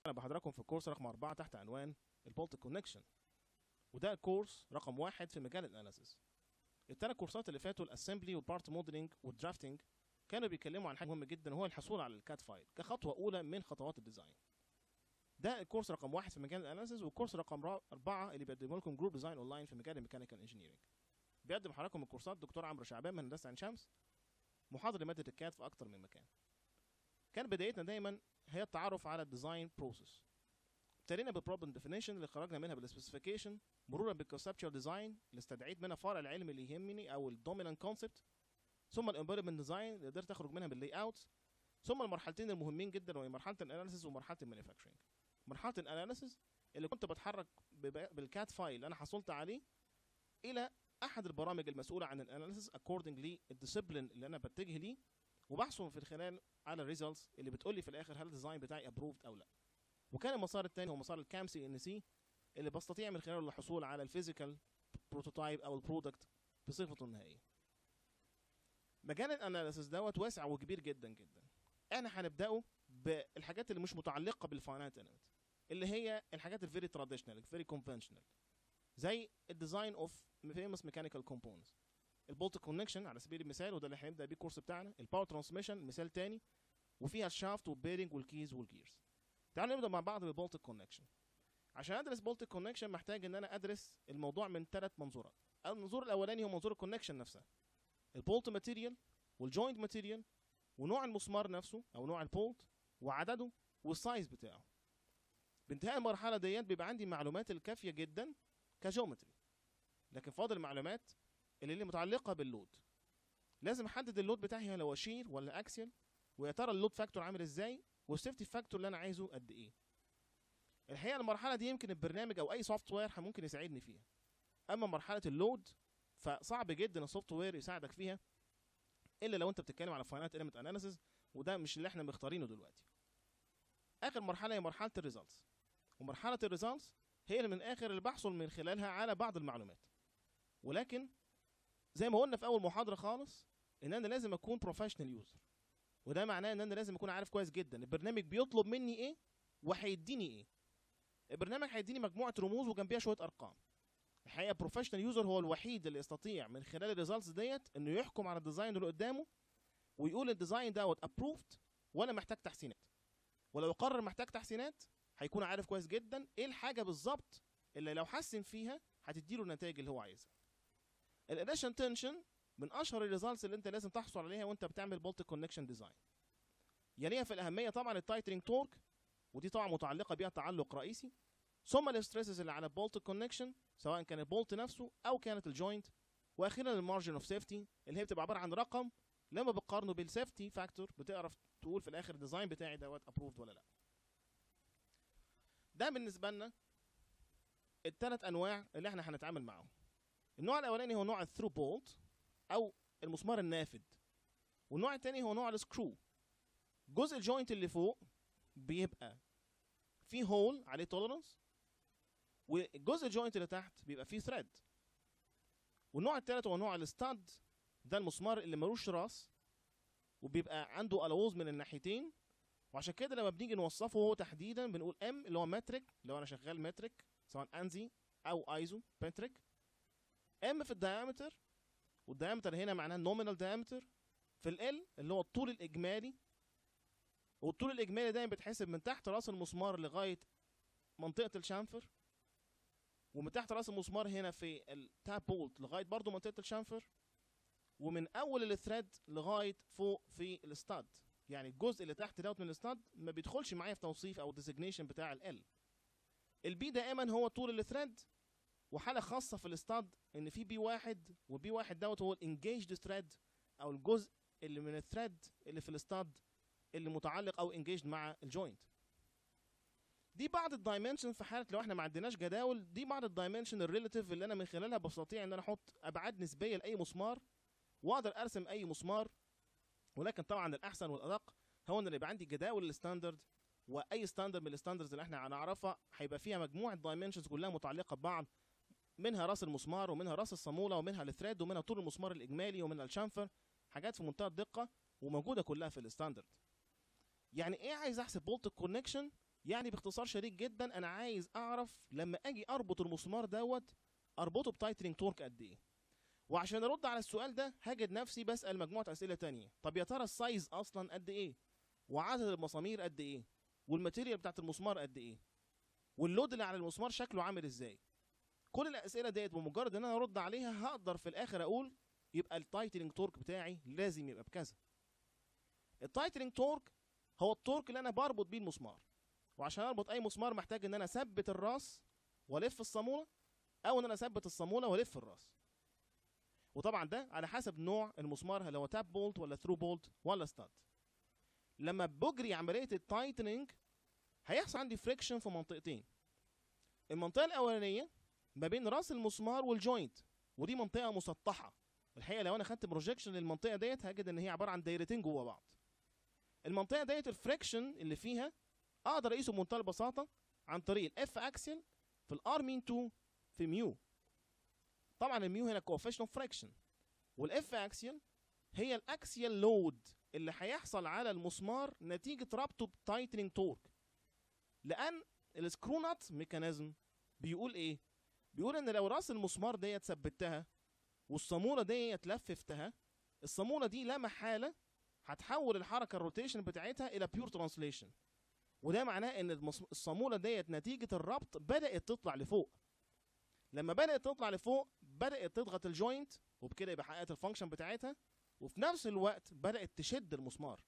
انا بحضراتكم في الكورس رقم أربعة تحت عنوان البولت كونكشن وده الكورس رقم واحد في مجال الاناليسيس الثلاث كورسات اللي فاتوا الاسمبلي والبارت موديلنج والدرافتنج كانوا بيتكلموا عن حاجه مهمه جدا وهو الحصول على الكات فايل كخطوه اولى من خطوات الديزاين ده الكورس رقم واحد في مجال الاناليسيس والكورس رقم را- أربعة اللي بيقدمه لكم جروب ديزاين اونلاين في مجال الميكانيكال انجينيرنج بيقدم حضراتكم الكورسات دكتور عمرو شعبان من هندسه عين شمس محاضر لماده الكات في اكتر من مكان كان بدايتنا دايما هي التعرف على الديزاين بروسيس ابتدينا بالبروبلم ديفينيشن اللي خرجنا منها بالسبيسيفيكيشن مرورا بالكونسبشوال ديزاين اللي استدعيت منها فرع العلم اللي يهمني او الدومينانت كونسبت ثم الامبيرمنت ديزاين اللي قدرت اخرج منها باللاي اوت ثم المرحلتين المهمين جدا وهي مرحله الاناليسيس ومرحله المانيفاكتشرنج مرحله الاناليسيس اللي كنت بتحرك بب- بالكات فايل اللي انا حصلت عليه الى احد البرامج المسؤوله عن الاناليسيس اكوردنج للديسيبلين اللي انا بتجه ليه وبحصل في خلال على الريزلتس اللي بتقول لي في الاخر هل الديزاين بتاعي ابروفد او لا وكان المسار الثاني هو مسار الكام سي ان سي اللي بستطيع من خلاله الحصول على الفيزيكال بروتوتايب او البرودكت بصفته النهائيه مجال الاناليسيس دوت واسع وكبير جدا جدا احنا هنبداه بالحاجات اللي مش متعلقه بالفاينانت element اللي هي الحاجات الفيري تراديشنال الفيري كونفنشنال زي الديزاين اوف فيموس ميكانيكال كومبوننتس البولت كونكشن على سبيل المثال وده اللي هنبدا بيه الكورس بتاعنا الباور ترانسميشن مثال تاني وفيها الشافت والبيرنج والكيز والجيرز تعالوا نبدا مع بعض بالبولت كونكشن عشان ادرس بولت كونكشن محتاج ان انا ادرس الموضوع من ثلاث منظورات المنظور الاولاني هو منظور الكونكشن نفسها البولت ماتيريال والجوينت ماتيريال ونوع المسمار نفسه او نوع البولت وعدده والسايز بتاعه بانتهاء المرحله ديت بيبقى عندي معلومات الكافيه جدا كجيومتري لكن فاضل المعلومات اللي, اللي متعلقه باللود لازم احدد اللود بتاعي هل هو شير ولا اكسيال ويا ترى اللود فاكتور عامل ازاي والسيفتي فاكتور اللي انا عايزه قد ايه الحقيقه المرحله دي يمكن البرنامج او اي سوفت وير ممكن يساعدني فيها اما مرحله اللود فصعب جدا السوفت وير يساعدك فيها الا لو انت بتتكلم على فاينانت element اناليسيس وده مش اللي احنا مختارينه دلوقتي اخر مرحله هي مرحله الريزلتس ومرحله الريزلتس هي اللي من اخر اللي بحصل من خلالها على بعض المعلومات ولكن زي ما قلنا في اول محاضره خالص ان انا لازم اكون بروفيشنال يوزر وده معناه ان انا لازم اكون عارف كويس جدا البرنامج بيطلب مني ايه وهيديني ايه البرنامج هيديني مجموعه رموز وجنبيها شويه ارقام الحقيقه بروفيشنال يوزر هو الوحيد اللي يستطيع من خلال الريزلتس ديت انه يحكم على الديزاين اللي قدامه ويقول الديزاين دوت ابروفد ولا محتاج تحسينات ولو قرر محتاج تحسينات هيكون عارف كويس جدا ايه الحاجه بالظبط اللي لو حسن فيها هتديله النتائج اللي هو عايزها الاديشن تنشن من اشهر الريزلتس اللي انت لازم تحصل عليها وانت بتعمل بولت كونكشن ديزاين يليها في الاهميه طبعا التايترينج تورك ودي طبعا متعلقه بيها تعلق رئيسي ثم الاستريسز اللي على البولت كونكشن سواء كان البولت نفسه او كانت الجوينت واخيرا المارجن اوف سيفتي اللي هي بتبقى عباره عن رقم لما بتقارنه بالسيفتي فاكتور بتعرف تقول في الاخر الديزاين بتاعي دوت ابروفد ولا لا ده بالنسبه لنا الثلاث انواع اللي احنا هنتعامل معاهم النوع الاولاني هو نوع الثرو بولت او المسمار النافذ والنوع الثاني هو نوع السكرو جزء الجوينت اللي فوق بيبقى فيه هول عليه توليرنس والجزء الجوينت اللي تحت بيبقى فيه ثريد والنوع الثالث هو نوع الستاد ده المسمار اللي ملوش راس وبيبقى عنده الوز من الناحيتين وعشان كده لما بنيجي نوصفه هو تحديدا بنقول ام اللي هو متريك لو انا شغال متريك سواء انزي او ايزو بنتريك ام في الدايمتر والدايمتر هنا معناه نومينال دايمتر في ال اللي هو الطول الاجمالي والطول الاجمالي دايما بيتحسب من تحت راس المسمار لغايه منطقه الشامفر ومن تحت راس المسمار هنا في التاب بولت لغايه برضو منطقه الشامفر ومن اول الثريد لغايه فوق في الستاد يعني الجزء اللي تحت دوت من الستاد ما بيدخلش معايا في توصيف او الديزيجنيشن بتاع ال البي دائما هو طول الثريد وحاله خاصه في الستاد ان في بي واحد وبي واحد دوت هو الانجيجد ثريد او الجزء اللي من الثريد اللي في الستاد اللي متعلق او انجيجد مع الجوينت دي بعض الدايمنشن في حاله لو احنا ما عندناش جداول دي بعض الدايمنشن الريلاتيف اللي انا من خلالها بستطيع ان انا احط ابعاد نسبيه لاي مسمار واقدر ارسم اي مسمار ولكن طبعا الاحسن والادق هو ان اللي يبقى عندي جداول الستاندرد واي ستاندرد من الستاندردز اللي احنا هنعرفها هيبقى فيها مجموعه دايمنشنز كلها متعلقه ببعض منها راس المسمار ومنها راس الصاموله ومنها الثريد ومنها طول المسمار الاجمالي ومنها الشامفر حاجات في منتهى الدقه وموجوده كلها في الستاندرد يعني ايه عايز احسب بولت الكونكشن يعني باختصار شديد جدا انا عايز اعرف لما اجي اربط المسمار دوت اربطه بتايتنينج تورك قد ايه وعشان ارد على السؤال ده هجد نفسي بسال مجموعه اسئله تانية طب يا ترى السايز اصلا قد ايه وعدد المسامير قد ايه والماتيريال بتاعت المسمار قد ايه واللود اللي على المسمار شكله عامل ازاي كل الاسئله ديت بمجرد ان انا ارد عليها هقدر في الاخر اقول يبقى التايتنينج تورك بتاعي لازم يبقى بكذا التايتنينج تورك هو التورك اللي انا بربط بيه المسمار وعشان اربط اي مسمار محتاج ان انا اثبت الراس والف الصاموله او ان انا اثبت الصاموله والف الراس وطبعا ده على حسب نوع المسمار هل هو تاب بولت ولا ثرو بولت ولا ستاد لما بجري عمليه التايتنينج هيحصل عندي فريكشن في منطقتين المنطقه الاولانيه ما بين راس المسمار والجوينت ودي منطقه مسطحه الحقيقه لو انا خدت بروجيكشن للمنطقه ديت هجد ان هي عباره عن دايرتين جوه بعض المنطقه ديت الفريكشن اللي فيها اقدر اقيسه بمنتهى البساطه عن طريق الاف اكسل في الار مين 2 في ميو طبعا الميو هنا كوفيشن اوف فريكشن والاف اكسل هي الاكسيال لود اللي هيحصل على المسمار نتيجه ربطه بتايتنينج تورك لان السكرو نات ميكانيزم بيقول ايه بيقول ان لو راس المسمار ديت ثبتها والصاموله ديت لففتها الصاموله دي لا محاله هتحول الحركه الروتيشن بتاعتها الى بيور ترانسليشن وده معناه ان المص- الصاموله ديت نتيجه الربط بدات تطلع لفوق لما بدات تطلع لفوق بدات تضغط الجوينت وبكده يبقى حققت الفانكشن بتاعتها وفي نفس الوقت بدات تشد المسمار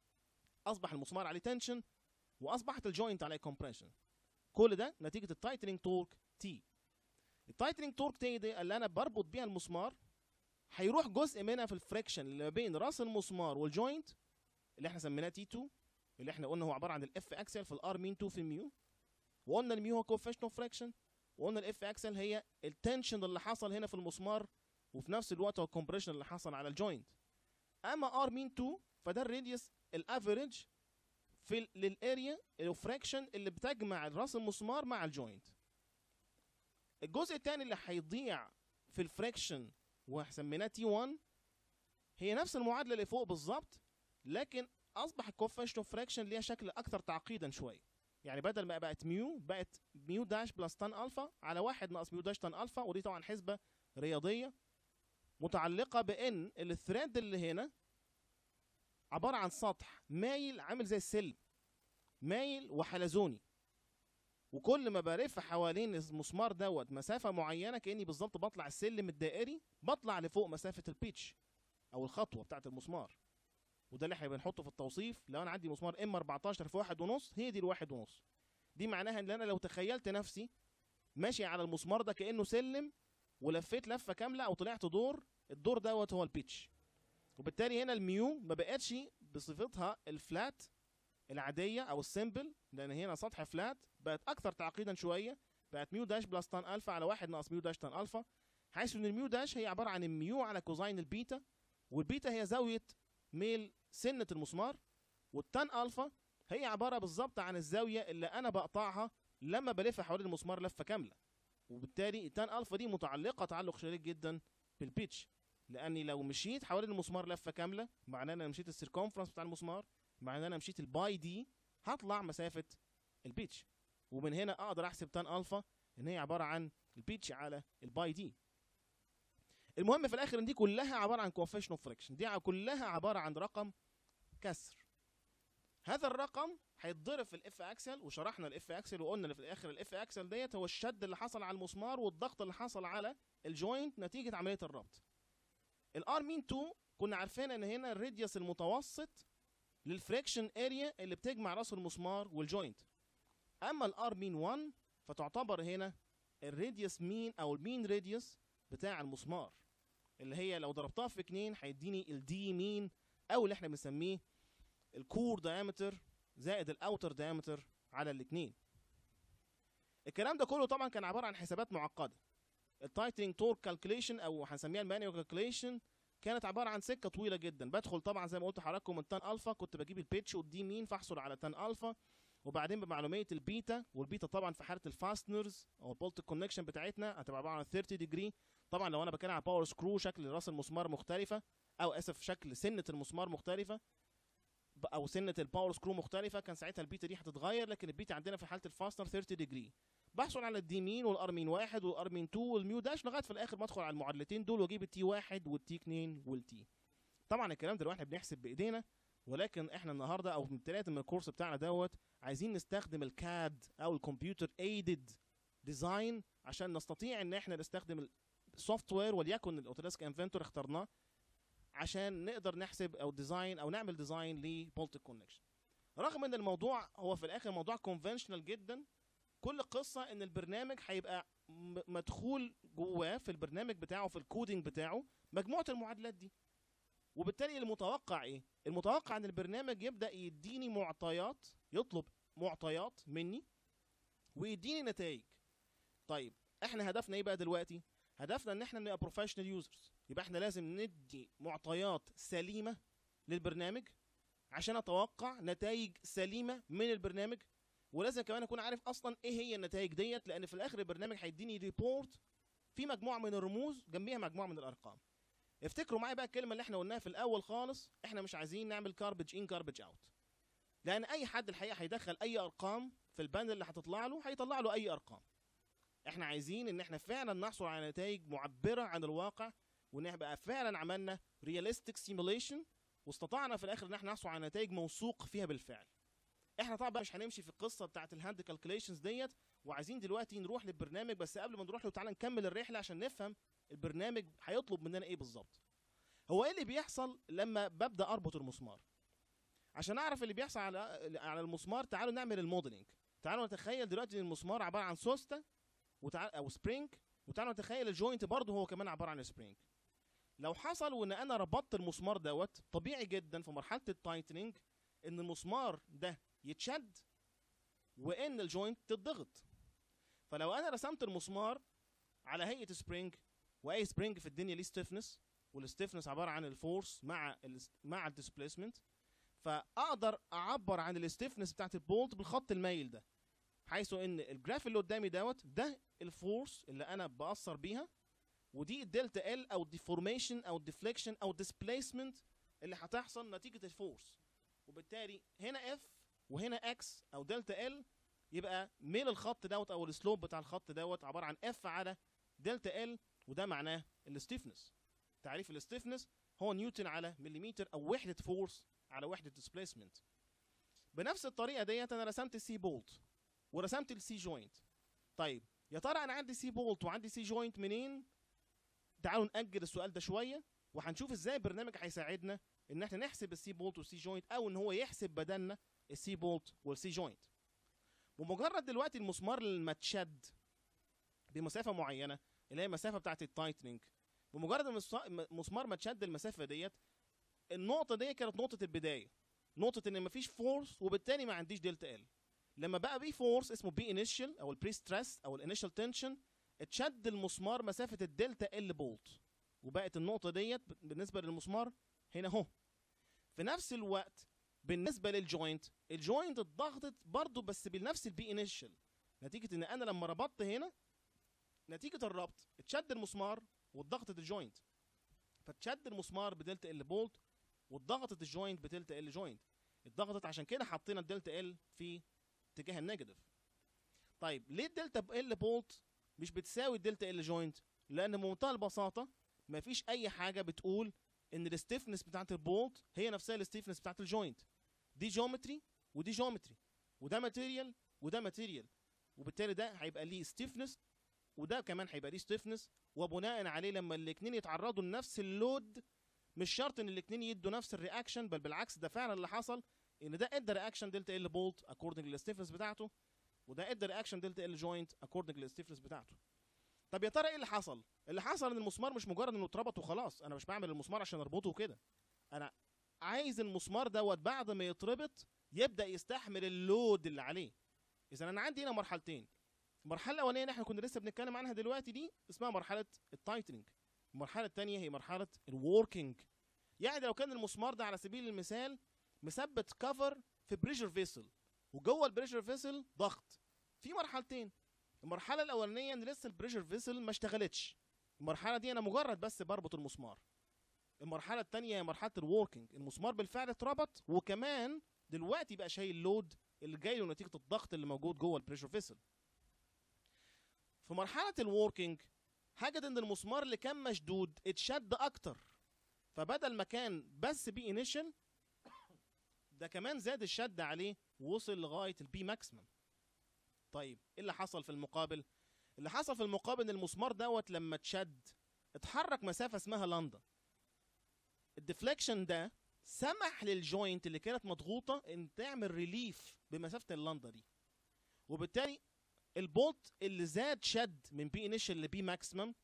اصبح المسمار عليه تنشن واصبحت الجوينت عليه كومبريشن كل ده نتيجه التايتنينج تورك تي التايتنينج تورك تي دي اللي انا بربط بيها المسمار هيروح جزء منها في الفريكشن اللي ما بين راس المسمار والجوينت اللي احنا سميناه تي 2 اللي احنا قلنا هو عباره عن الاف اكسل في الار مين 2 في الميو وقلنا الميو هو كوفيشن اوف فريكشن وقلنا الاف اكسل هي التنشن اللي حصل هنا في المسمار وفي نفس الوقت هو الكومبريشن اللي حصل على الجوينت اما ار مين 2 فده الراديوس الافريج في ال- للاريا الفراكشن اللي بتجمع راس المسمار مع الجوينت الجزء الثاني اللي هيضيع في الفراكشن وسميناه تي 1 هي نفس المعادله اللي فوق بالظبط لكن اصبح الكوفيشن اوف فراكشن ليها شكل اكثر تعقيدا شويه يعني بدل ما بقت ميو بقت ميو داش بلس تان الفا على واحد ناقص ميو داش تان الفا ودي طبعا حسبه رياضيه متعلقه بان الثريد اللي هنا عباره عن سطح مايل عامل زي السلم مايل وحلزوني وكل ما بلف حوالين المسمار دوت مسافه معينه كاني بالظبط بطلع السلم الدائري بطلع لفوق مسافه البيتش او الخطوه بتاعه المسمار وده اللي احنا بنحطه في التوصيف لو انا عندي مسمار ام 14 في واحد ونص هي دي الواحد ونص دي معناها ان انا لو تخيلت نفسي ماشي على المسمار ده كانه سلم ولفيت لفه كامله او طلعت دور الدور دوت هو البيتش وبالتالي هنا الميو ما بقتش بصفتها الفلات العاديه او السيمبل لان هنا سطح فلات بقت اكثر تعقيدا شويه بقت ميو داش بلس تان الفا على واحد ناقص ميو داش تان الفا حيث ان الميو داش هي عباره عن الميو على كوزاين البيتا والبيتا هي زاويه ميل سنه المسمار والتان الفا هي عباره بالظبط عن الزاويه اللي انا بقطعها لما بلف حوالين المسمار لفه كامله وبالتالي التان الفا دي متعلقه تعلق شديد جدا بالبيتش لاني لو مشيت حوالين المسمار لفه كامله معناه ان انا مشيت السيركونفرنس بتاع المسمار معناه ان انا مشيت الباي دي هطلع مسافه البيتش ومن هنا اقدر احسب تان الفا ان هي عباره عن البيتش على الباي دي المهم في الاخر ان دي كلها عباره عن كوفيشن اوف فريكشن دي كلها عباره عن رقم كسر هذا الرقم هيتضرب في الاف اكسل وشرحنا الاف اكسل وقلنا اللي في الاخر الاف اكسل ديت هو الشد اللي حصل على المسمار والضغط اللي حصل على الجوينت نتيجه عمليه الربط الار مين 2 كنا عارفين ان هنا الراديوس المتوسط للفريكشن اريا اللي بتجمع راس المسمار والجوينت اما الار مين 1 فتعتبر هنا الراديوس مين او المين راديوس بتاع المسمار اللي هي لو ضربتها في اتنين هيديني الدي مين او اللي احنا بنسميه الكور دايمتر زائد الاوتر دايمتر على الاثنين الكلام ده كله طبعا كان عباره عن حسابات معقده التايتنج تورك كالكوليشن او هنسميها المانيوال كالكوليشن كانت عباره عن سكه طويله جدا بدخل طبعا زي ما قلت لحضراتكم من تان الفا كنت بجيب البيتش والدي مين فاحصل على تان الفا وبعدين بمعلوميه البيتا والبيتا طبعا في حاله الفاستنرز او البولت كونكشن بتاعتنا هتبقى عباره عن 30 ديجري طبعا لو انا بتكلم على باور سكرو شكل راس المسمار مختلفه او اسف شكل سنه المسمار مختلفه ب- او سنه الباور سكرو مختلفه كان ساعتها البيتا دي هتتغير لكن البيتا عندنا في حاله الفاستنر 30 ديجري بحصل على الدي مين والارمين واحد والارمين 2 والميو داش لغايه في الاخر بدخل على المعادلتين دول واجيب التي واحد والتي 2 والتي طبعا الكلام ده احنا بنحسب بايدينا ولكن احنا النهارده او من ابتداء من الكورس بتاعنا دوت عايزين نستخدم الكاد او الكمبيوتر ايدد ديزاين عشان نستطيع ان احنا نستخدم السوفت وير وليكن الاوتوديسك انفنتور اخترناه عشان نقدر نحسب او ديزاين او نعمل ديزاين لبولتك كونكشن رغم ان الموضوع هو في الاخر موضوع كونفنشنال جدا كل قصه ان البرنامج هيبقى م- مدخول جواه في البرنامج بتاعه في الكودينج بتاعه مجموعه المعادلات دي وبالتالي المتوقع ايه المتوقع ان البرنامج يبدا يديني معطيات يطلب معطيات مني ويديني نتائج طيب احنا هدفنا ايه بقى دلوقتي هدفنا ان احنا نبقى بروفيشنال يوزرز يبقى احنا لازم ندي معطيات سليمه للبرنامج عشان اتوقع نتائج سليمه من البرنامج ولازم كمان اكون عارف اصلا ايه هي النتائج ديت لان في الاخر البرنامج هيديني ريبورت في مجموعه من الرموز جنبيها مجموعه من الارقام افتكروا معايا بقى الكلمه اللي احنا قلناها في الاول خالص احنا مش عايزين نعمل كاربج ان كاربج اوت لان اي حد الحقيقه هيدخل اي ارقام في الباند اللي هتطلع له هيطلع له اي ارقام احنا عايزين ان احنا فعلا نحصل على نتائج معبره عن الواقع ونبقى فعلا عملنا رياليستيك سيموليشن واستطعنا في الاخر ان احنا نحصل على نتائج موثوق فيها بالفعل احنا طبعا مش هنمشي في القصه بتاعت الهاند كالكوليشنز ديت وعايزين دلوقتي نروح للبرنامج بس قبل ما نروح له تعالى نكمل الرحله عشان نفهم البرنامج هيطلب مننا ايه بالظبط هو ايه اللي بيحصل لما ببدا اربط المسمار عشان اعرف اللي بيحصل على على المسمار تعالوا نعمل الموديلنج تعالوا نتخيل دلوقتي ان المسمار عباره عن سوسته وتعال او سبرينج وتعالوا نتخيل الجوينت برضه هو كمان عباره عن سبرينج لو حصل وان انا ربطت المسمار دوت طبيعي جدا في مرحله التايتنينج ان المسمار ده يتشد وان الجوينت تتضغط فلو انا رسمت المسمار على هيئه سبرينج واي سبرينج في الدنيا ليه ستيفنس والستيفنس عباره عن الفورس مع ال مع الديسبيسمنت فاقدر اعبر عن الستيفنس بتاعت البولت بالخط المايل ده حيث ان الجراف اللي قدامي دوت ده الفورس اللي انا باثر بيها ودي الدلتا ال او الديفورميشن او الديفليكشن او الديسبيسمنت اللي هتحصل نتيجه الفورس وبالتالي هنا اف وهنا اكس او دلتا ال يبقى ميل الخط دوت او السلوب بتاع الخط دوت عباره عن اف على دلتا ال وده معناه الستيفنس تعريف الستيفنس هو نيوتن على مليمتر او وحده فورس على وحده ديسبيسمنت بنفس الطريقه ديت انا رسمت السي بولت ورسمت السي جوينت طيب يا ترى انا عندي سي بولت وعندي سي جوينت منين تعالوا ناجل السؤال ده شويه وهنشوف ازاي البرنامج هيساعدنا ان احنا نحسب السي بولت والسي جوينت او ان هو يحسب بدلنا السي بولت والسي جوينت بمجرد دلوقتي المسمار لما اتشد بمسافه معينه اللي هي المسافه بتاعت التايتنينج بمجرد المسمار ما اتشد المسافه ديت النقطه دي كانت نقطه البدايه نقطه ان مفيش فورس وبالتالي ما عنديش دلتا ال لما بقى بي فورس اسمه بي انيشال او البري ستريس او الانيشال تنشن اتشد المسمار مسافه الدلتا ال بولت وبقت النقطه ديت بالنسبه للمسمار هنا اهو في نفس الوقت بالنسبه للجوينت الجوينت اتضغطت برضه بس بنفس البي انيشال نتيجه ان انا لما ربطت هنا نتيجه الربط اتشد المسمار واتضغطت الجوينت فاتشد المسمار بدلتا ال بولت واتضغطت الجوينت بدلتا ال جوينت اتضغطت عشان كده حطينا الدلتا ال في اتجاه النيجاتيف طيب ليه الدلتا ال بولت مش بتساوي الدلتا ال جوينت لان بمنتهى البساطه مفيش اي حاجه بتقول ان الستيفنس بتاعت البولت هي نفسها الستيفنس بتاعت الجوينت دي جيومتري ودي جيومتري وده ماتيريال وده ماتيريال وبالتالي ده هيبقى ليه ستيفنس وده كمان هيبقى ليه ستيفنس وبناء عليه لما الاثنين يتعرضوا لنفس اللود مش شرط ان الاثنين يدوا نفس الرياكشن بل بالعكس ده فعلا اللي حصل ان ده ادى رياكشن دلتا ال بولت اكوردنج للستيفنس بتاعته وده ادى رياكشن دلتا ال جوينت اكوردنج للستيفنس بتاعته طب يا ترى ايه اللي حصل اللي حصل ان المسمار مش مجرد انه اتربط وخلاص انا مش بعمل المسمار عشان اربطه كده انا عايز المسمار دوت بعد ما يتربط يبدا يستحمل اللود اللي عليه اذا انا عندي هنا مرحلتين المرحله الاولانيه اللي احنا كنا لسه بنتكلم عنها دلوقتي دي اسمها مرحله التايتنينج المرحله الثانيه هي مرحله الوركينج يعني لو كان المسمار ده على سبيل المثال مثبت كفر في بريشر فيسل وجوه البريشر فيسل ضغط في مرحلتين المرحله الاولانيه ان لسه البريشر فيسل ما اشتغلتش المرحله دي انا مجرد بس بربط المسمار المرحله الثانيه هي مرحله الوركينج المسمار بالفعل اتربط وكمان دلوقتي بقى شايل لود اللي جاي له نتيجه الضغط اللي موجود جوه البريشر فيسل في مرحله الوركينج حاجه ان المسمار اللي كان مشدود اتشد اكتر فبدل ما كان بس بي انيشال ده كمان زاد الشد عليه ووصل لغايه البي ماكسيمم طيب ايه اللي حصل في المقابل اللي حصل في المقابل ان المسمار دوت لما اتشد اتحرك مسافه اسمها لاندا الديفليكشن ده سمح للجوينت اللي كانت مضغوطه ان تعمل ريليف بمسافه اللاندا دي وبالتالي البولت اللي زاد شد من بي انيشال لبي ماكسيمم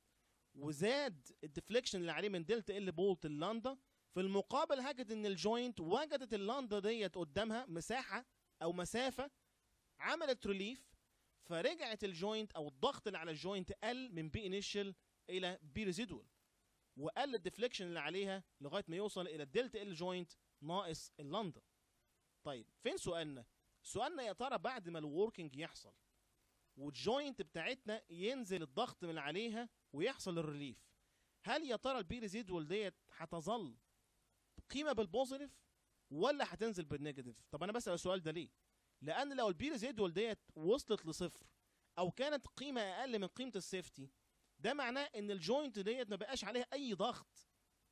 وزاد الديفليكشن اللي عليه من دلتا ال بولت اللاندا في المقابل هجد ان الجوينت وجدت اللاندا ديت قدامها مساحه او مسافه عملت ريليف فرجعت الجوينت او الضغط اللي على الجوينت قل من بي انيشال الى بي ريزيدوال وقل الديفليكشن اللي عليها لغايه ما يوصل الى الدلتا ال جوينت ناقص اللاندا طيب فين سؤالنا سؤالنا يا ترى بعد ما الوركينج يحصل والجوينت بتاعتنا ينزل الضغط من عليها ويحصل الريليف هل يا ترى البي ريزيدوال ديت هتظل قيمه بالبوزيتيف ولا هتنزل بالنيجاتيف طب انا بسال السؤال ده ليه لان لو البي ريزيدوال ديت وصلت لصفر او كانت قيمه اقل من قيمه السيفتي ده معناه ان الجوينت ديت ما بقاش عليها اي ضغط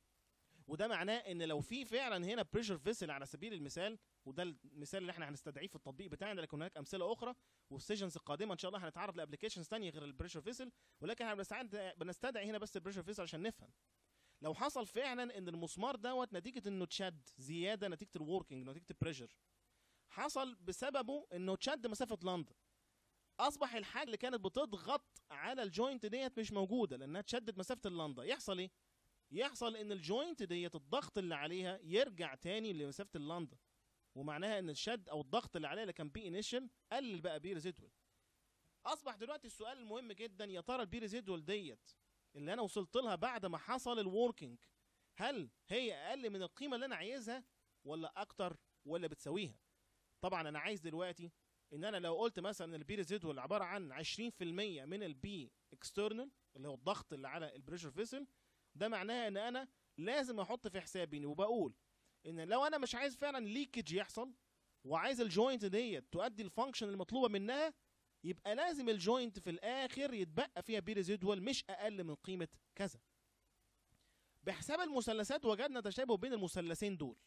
وده معناه ان لو في فعلا هنا بريشر فيسل على سبيل المثال وده المثال اللي احنا هنستدعيه في التطبيق بتاعنا لكن هناك امثله اخرى وفي السيشنز القادمه ان شاء الله هنتعرض لابلكيشنز ثانيه غير البريشر فيسل ولكن احنا بنستعد بنستدعي هنا بس البريشر فيسل عشان نفهم لو حصل فعلا ان المسمار دوت نتيجه انه اتشد زياده نتيجه الوركينج نتيجه البريشر حصل بسببه انه اتشد مسافه لندن اصبح الحاجه اللي كانت بتضغط على الجوينت ديت مش موجوده لانها اتشدت مسافه اللندا يحصل ايه يحصل ان الجوينت ديت الضغط اللي عليها يرجع تاني لمسافه اللندا ومعناها ان الشد او الضغط اللي عليها اللي كان بي انيشال قلل بقى بي ريزيدوال اصبح دلوقتي السؤال المهم جدا يا ترى البي ريزيدوال ديت اللي انا وصلت لها بعد ما حصل الوركينج هل هي اقل من القيمه اللي انا عايزها ولا اكتر ولا بتساويها طبعا انا عايز دلوقتي ان انا لو قلت مثلا البي ريزيدوال عباره عن 20% من البي اكسترنال اللي هو الضغط اللي على البريشر فيسل ده معناها ان انا لازم احط في حسابي وبقول ان لو انا مش عايز فعلا ليكج يحصل وعايز الجوينت ديت تؤدي الفانكشن المطلوبه منها يبقى لازم الجوينت في الاخر يتبقى فيها بي ريزيدوال مش اقل من قيمه كذا بحساب المثلثات وجدنا تشابه بين المثلثين دول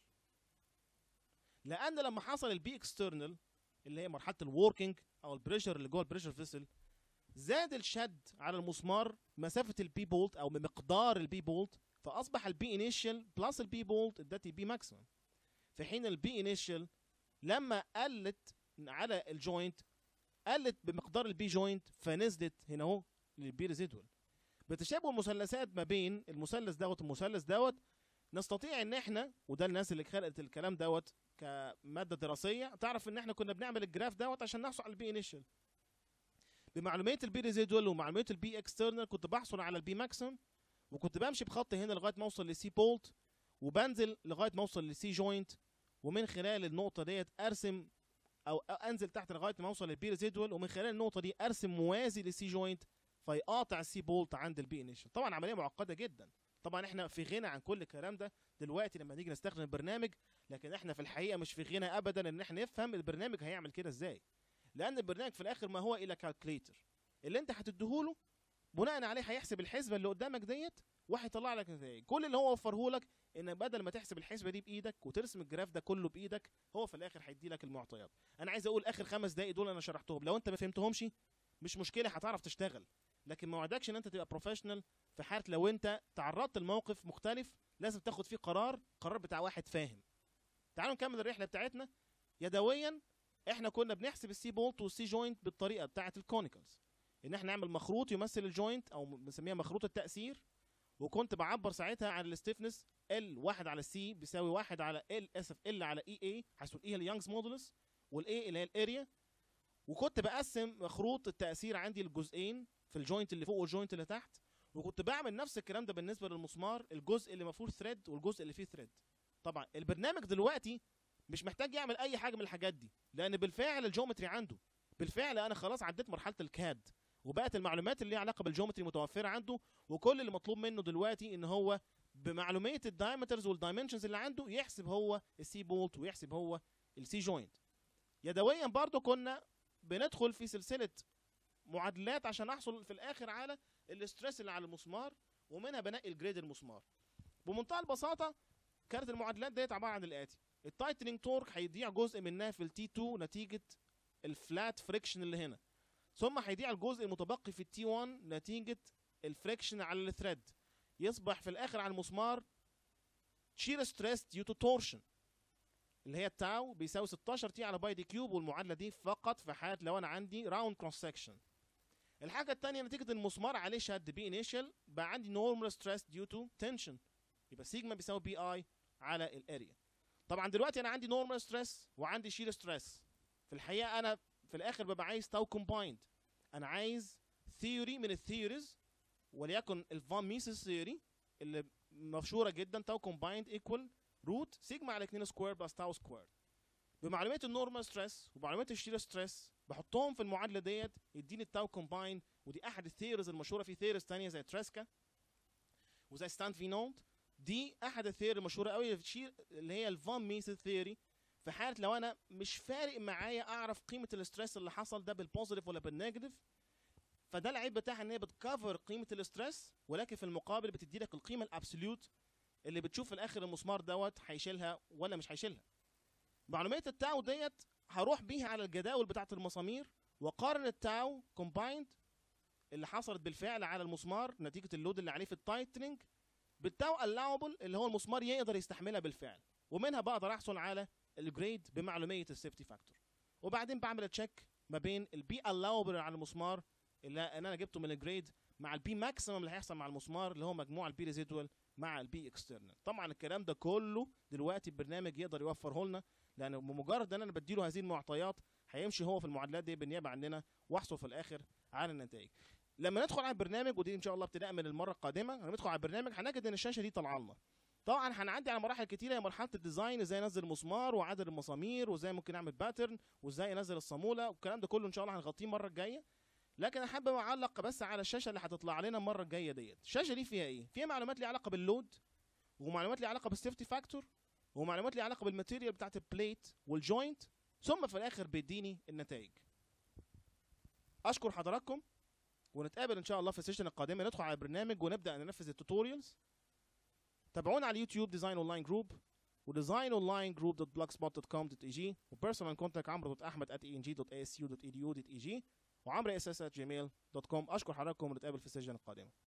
لان لما حصل البي اكسترنال اللي هي مرحله الوركينج او البريشر اللي جوه البريشر فيسل زاد الشد على المسمار مسافه البي بولت او بمقدار البي بولت فاصبح البي انيشال بلس البي بولت ادتي بي ماكسيمم في حين البي انيشال لما قلت على الجوينت قلت بمقدار البي جوينت فنزلت هنا اهو للبي ريزيدوال بتشابه المثلثات ما بين المثلث دوت والمثلث دوت نستطيع ان احنا وده الناس اللي خلقت الكلام دوت كماده دراسيه تعرف ان احنا كنا بنعمل الجراف دوت عشان نحصل على البي انيشال بمعلومات البي ريزيدوال ومعلومات البي اكسترنال كنت بحصل على البي ماكسيمم وكنت بمشي بخط هنا لغايه ما اوصل لسي بولت وبنزل لغايه ما اوصل لسي جوينت ومن خلال النقطه ديت ارسم او انزل تحت لغايه ما اوصل للبي ريزيدوال ومن خلال النقطه دي ارسم موازي للسي جوينت فيقاطع السي بولت عند البي انيشال طبعا عمليه معقده جدا طبعا احنا في غنى عن كل الكلام ده دلوقتي لما نيجي نستخدم البرنامج لكن احنا في الحقيقه مش في غنى ابدا ان احنا نفهم البرنامج هيعمل كده ازاي لان البرنامج في الاخر ما هو الا كالكليتر اللي انت هتديهوله بناء عليه هيحسب الحسبه اللي قدامك ديت وهيطلع لك نتائج كل اللي هو وفره لك ان بدل ما تحسب الحسبه دي بايدك وترسم الجراف ده كله بايدك هو في الاخر هيدي لك المعطيات انا عايز اقول اخر خمس دقايق دول انا شرحتهم لو انت ما فهمتهمش مش مشكله هتعرف تشتغل لكن ما وعدكش ان انت تبقى بروفيشنال في حاله لو انت تعرضت لموقف مختلف لازم تاخد فيه قرار قرار بتاع واحد فاهم تعالوا نكمل الرحله بتاعتنا يدويا احنا كنا بنحسب السي بولت والسي جوينت بالطريقه بتاعه الكونيكلز ان احنا نعمل مخروط يمثل الجوينت او بنسميها مخروط التاثير وكنت بعبر ساعتها عن الستيفنس ال واحد على السي بيساوي واحد على ال اسف ال على اي اي حيث الاي هي اليانجز مودولس والاي اللي هي الاريا وكنت بقسم مخروط التاثير عندي لجزئين في الجوينت اللي فوق والجوينت اللي تحت وكنت بعمل نفس الكلام ده بالنسبه للمسمار الجزء اللي ما فيهوش ثريد والجزء اللي فيه ثريد طبعا البرنامج دلوقتي مش محتاج يعمل اي حاجه من الحاجات دي لان بالفعل الجيومتري عنده بالفعل انا خلاص عديت مرحله الكاد وبقت المعلومات اللي ليها علاقه بالجيومتري متوفره عنده وكل اللي مطلوب منه دلوقتي ان هو بمعلوميه الدايمترز والدايمنشنز اللي عنده يحسب هو السي بولت ويحسب هو السي جوينت يدويا برضو كنا بندخل في سلسله معادلات عشان احصل في الاخر على الاسترس اللي على المسمار ومنها بنقي الجريد المسمار بمنتهى البساطه كانت المعادلات ديت عباره عن الاتي التايتنينج تورك هيضيع جزء منها في التي 2 نتيجه الفلات فريكشن اللي هنا ثم هيضيع الجزء المتبقي في التي 1 نتيجه الفريكشن على الثريد يصبح في الاخر على المسمار شير ستريس ديو تو تورشن اللي هي التاو بيساوي 16 تي على باي دي كيوب والمعادله دي فقط في حاله لو انا عندي راوند كروس سكشن الحاجه الثانيه نتيجه المسمار عليه شد بي انيشال بقى عندي نورمال ستريس ديو تو تنشن يبقى سيجما بيساوي بي اي على الاريا طبعا دلوقتي انا عندي نورمال ستريس وعندي شير ستريس في الحقيقه انا في الاخر ببقى عايز تاو كومبايند انا عايز ثيوري من الثيوريز وليكن الفان ميسيس ثيوري اللي مشهوره جدا تاو كومبايند ايكوال روت سيجما على 2 سكوير بلس تاو سكوير بمعلومات النورمال ستريس ومعلومات الشير ستريس بحطهم في المعادله ديت يديني التاو كومباين ودي احد الثيوريز المشهوره في ثيوريز ثانيه زي تريسكا وزي ستان فينولد دي احد الثيوري المشهوره قوي في اللي هي الفان ميسيس ثيوري في حاله لو انا مش فارق معايا اعرف قيمه الاستريس اللي حصل ده بالبوزيتيف ولا بالنيجاتيف فده العيب بتاعها ان هي بتكفر قيمه الاستريس ولكن في المقابل بتدي لك القيمه الابسوليوت اللي بتشوف في الاخر المسمار دوت هيشيلها ولا مش هيشيلها معلومات التاو ديت هروح بيها على الجداول بتاعه المسامير وقارن التاو كومبايند اللي حصلت بالفعل على المسمار نتيجه اللود اللي عليه في التايتنينج بالتاو الاوبل اللي هو المسمار يقدر يستحملها بالفعل ومنها بقدر احصل على الجريد بمعلوميه السيفتي فاكتور وبعدين بعمل تشيك ما بين البي الاوبل على المسمار اللي انا جبته من الجريد مع البي ماكسيمم اللي هيحصل مع المسمار اللي هو مجموع البي ريزيدوال مع البي اكسترنال طبعا الكلام ده كله دلوقتي البرنامج يقدر يوفره لنا لان بمجرد ان انا بديله هذه المعطيات هيمشي هو في المعادلات دي بالنيابه عننا واحصل في الاخر على النتائج لما ندخل على البرنامج ودي ان شاء الله ابتداء من المره القادمه لما ندخل على البرنامج هنجد ان الشاشه دي طالعه لنا طبعا هنعدي على مراحل كتيره هي مرحله الديزاين ازاي انزل مسمار وعدد المسامير وازاي ممكن اعمل باترن وازاي انزل الصاموله والكلام ده كله ان شاء الله هنغطيه المره الجايه لكن انا حابب اعلق بس على الشاشه اللي هتطلع لنا المره الجايه ديت الشاشه دي فيها ايه فيها معلومات ليها علاقه باللود ومعلومات ليها علاقه بالسيفتي فاكتور ومعلومات ليها علاقه بالماتيريال بتاعت البليت والجوينت ثم في الاخر بيديني النتائج اشكر حضراتكم ونتقابل ان شاء الله في السيشن القادمه ندخل على البرنامج ونبدا ننفذ التوتوريالز تابعونا على اليوتيوب ديزاين اونلاين جروب وديزاين اونلاين جروب دوت بلاك سبوت دوت كوم دوت اي جي وبيرسونال كونتاكت عمرو دوت احمد ات اي ان جي دوت اي اس يو دوت اي دي يو دوت اي جي وعمرو اس اس ات جيميل دوت كوم اشكر حضراتكم ونتقابل في السيشن القادمه